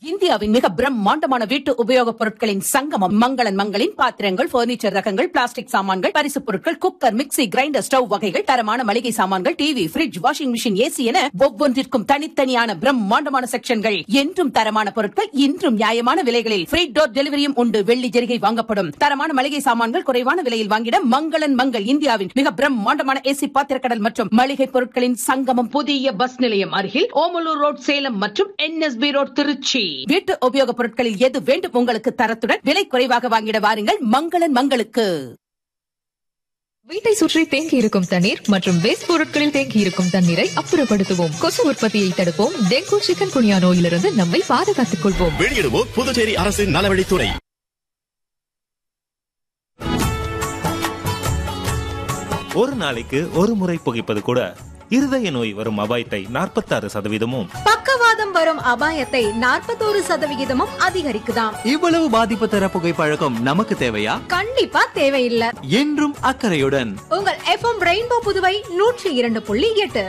இந்தியாவின் மிக பிரம்மாண்டமான வீட்டு உபயோகப் பொருட்களின் சங்கமம் மங்களன் மங்களின் பாத்திரங்கள் பர்னிச்சர் ரகங்கள் பிளாஸ்டிக் சாமான்கள் பரிசுப் பொருட்கள் குக்கர் மிக்ஸி கிரைண்டர் ஸ்டவ் வகைகள் தரமான மளிகை சாமான்கள் TV fridge washing machine AC என ஒவ்வொன்றிற்கும் தனித்தனியான பிரம்மாண்டமான செக்ஷன்கள் என்றும் தரமான பொருட்கள் இன்றும் நியாயமான விலைகளில் ஃப்ரீ டோர் டெலிவரியும் உண்டு வெள்ளி ஜெரிகை வாங்கப்படும் தரமான மளிகை சாமான்கள் குறைவான விலையில் வாங்கிட மங்களன் மங்கள் இந்தியாவின் மிக பிரம்மாண்டமான ஏசி பாத்திரக்கடல் மற்றும் மளிகை பொருட்களின் சங்கமம் புதிய பஸ் நிலையம் அருகில் ஓமலூர் ரோட் சேலம் மற்றும் என்எஸ்பி ரோட் திருச்சி வீட்டு உபயோகப் பொருட்களில் எது வேண்டும் உங்களுக்கு தரத்துடன் விலை குறைவாக வாங்கிட வாருங்கள் மங்களன் மங்களுக்கு வீட்டை சுற்றி தேங்கி இருக்கும் தண்ணீர் மற்றும் வேஸ்ட் பொருட்களில் தேங்கி இருக்கும் தண்ணீரை அப்புறப்படுத்துவோம் கொசு உற்பத்தியை தடுப்போம் டெங்கு சிக்கன் குனியா நோயிலிருந்து நம்மை பாதுகாத்துக் கொள்வோம் வெளியிடுவோர் புதுச்சேரி அரசின் நலவழித்துறை ஒரு நாளைக்கு ஒரு முறை புகைப்பது கூட இருதய நோய் வரும் அபாயத்தை நாற்பத்தாறு சதவீதமும் பக்கவாதம் வரும் அபாயத்தை நாற்பத்தோரு சதவிகிதமும் அதிகரிக்குதாம் இவ்வளவு பாதிப்பு தர புகைப்பழக்கம் நமக்கு தேவையா கண்டிப்பா தேவையில்லை என்றும் அக்கறையுடன் உங்கள் எஃப்எம் ரெயின்போ புதுவை நூற்றி இரண்டு புள்ளி எட்டு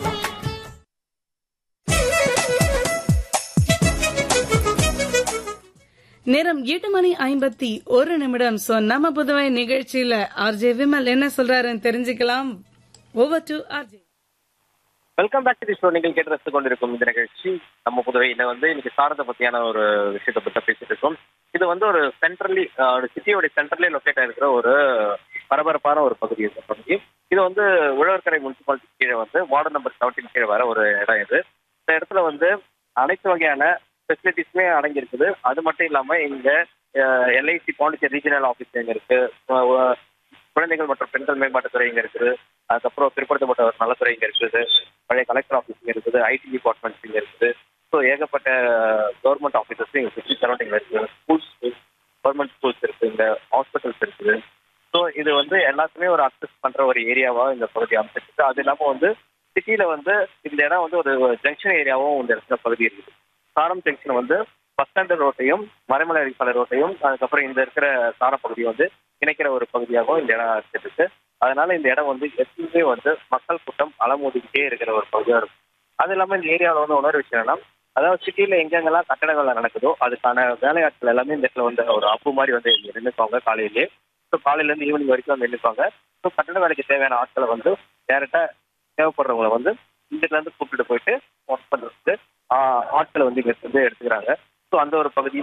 நேரம் எட்டு மணி ஐம்பத்தி ஒரு நிமிடம் சோ நம்ம புதுவை நிகழ்ச்சியில ஆர்ஜே விமல் என்ன சொல்றாருன்னு தெரிஞ்சுக்கலாம் over to RJ welcome back to the show நீங்கள் கேட்டு ரசித்துக் கொண்டிருக்கும் இந்த நிகழ்ச்சி நம்ம புதுவையில வந்து இன்னைக்கு சாரத்தை பத்தியான ஒரு விஷயத்தை பத்தி பேசிட்டு இருக்கோம் இது வந்து ஒரு சென்ட்ரலி ஒரு சிட்டியோட சென்ட்ரலி லொக்கேட் ஆயிருக்கிற ஒரு பரபரப்பான ஒரு பகுதி இந்த பகுதி இது வந்து உழவர்கரை முனிசிபாலிட்டி கீழே வந்து வார்டு நம்பர் செவன்டீன் கீழே வர ஒரு இடம் இது இந்த இடத்துல வந்து அனைத்து வகையான ஃபெசிலிட்டிஸுமே அடங்கி இருக்குது அது மட்டும் இல்லாம இங்க எல்ஐசி பாண்டிச்சேரி ரீஜனல் ஆஃபீஸ் இங்க இருக்கு அஹ் அஹ் குழந்தைகள் மற்றும் பெண்கள் மேம்பாட்டுத்துறை இங்க இருக்குது அதுக்கப்புறம் பிற்படுத்தப்பட்ட ஒரு நலத்துறை இங்க இருக்குது பழைய கலெக்டர் ஆஃபீஸ் இங்க இருக்குது ஐடி டிபார்ட்மெண்ட் இங்க இருக்குது ஸோ ஏகப்பட்ட கவர்மெண்ட் ஆஃபீஸஸ் இங்க சுற்றி சரௌண்டிங்ல இருக்குது ஸ்கூல்ஸ் கவர்மெண்ட் ஸ்கூல்ஸ் இருக்கு இங்க ஹாஸ்பிட்டல்ஸ் இருக்குது ஸோ இது வந்து எல்லாத்துக்குமே ஒரு அக்சஸ் பண்ற ஒரு ஏரியாவா இந்த பகுதி அமைச்சிருக்கு அது இல்லாம வந்து சிட்டியில வந்து இந்த இடம் வந்து ஒரு ஜங்ஷன் ஏரியாவும் இந்த இடத்துல பகுதி இருக்குது சாரம் ஜங்ஷன் வந்து பஸ் ஸ்டாண்ட் ரோட்டையும் மறைமலை அடிப்பாளை ரோட்டையும் அதுக்கப்புறம் இந்த இருக்கிற சாரம் பகுதியை வந்து இணைக்கிற ஒரு பகுதியாகவும் இந்த இடம் இருக்கு அதனால இந்த இடம் வந்து எப்பவுமே வந்து மக்கள் கூட்டம் அலமோதிக்கிட்டே இருக்கிற ஒரு பகுதியா இருக்கும் அது இல்லாம இந்த ஏரியாவில் வந்து இன்னொரு விஷயம் என்னன்னா அதாவது சிட்டியில எங்கெங்கெல்லாம் கட்டடங்கள் நடக்குதோ அதுக்கான வேலையாட்கள் எல்லாமே இந்த இடத்துல வந்து ஒரு அப்பு மாதிரி வந்து இங்க நின்றுப்பாங்க காலையிலேயே ஸோ காலையில இருந்து ஈவினிங் வரைக்கும் வந்து நின்றுப்பாங்க ஸோ கட்டட வேலைக்கு தேவையான ஆட்களை வந்து டேரக்டா தேவைப்படுறவங்களை வந்து இந்த இடத்துல இருந்து கூப்பிட்டு போயிட்டு ஒர்க் பண்றதுக்கு ஆஹ், ஆட்களை வந்து இங்க இருந்து எடுத்துக்கிறாங்க ஸோ அந்த ஒரு பகுதி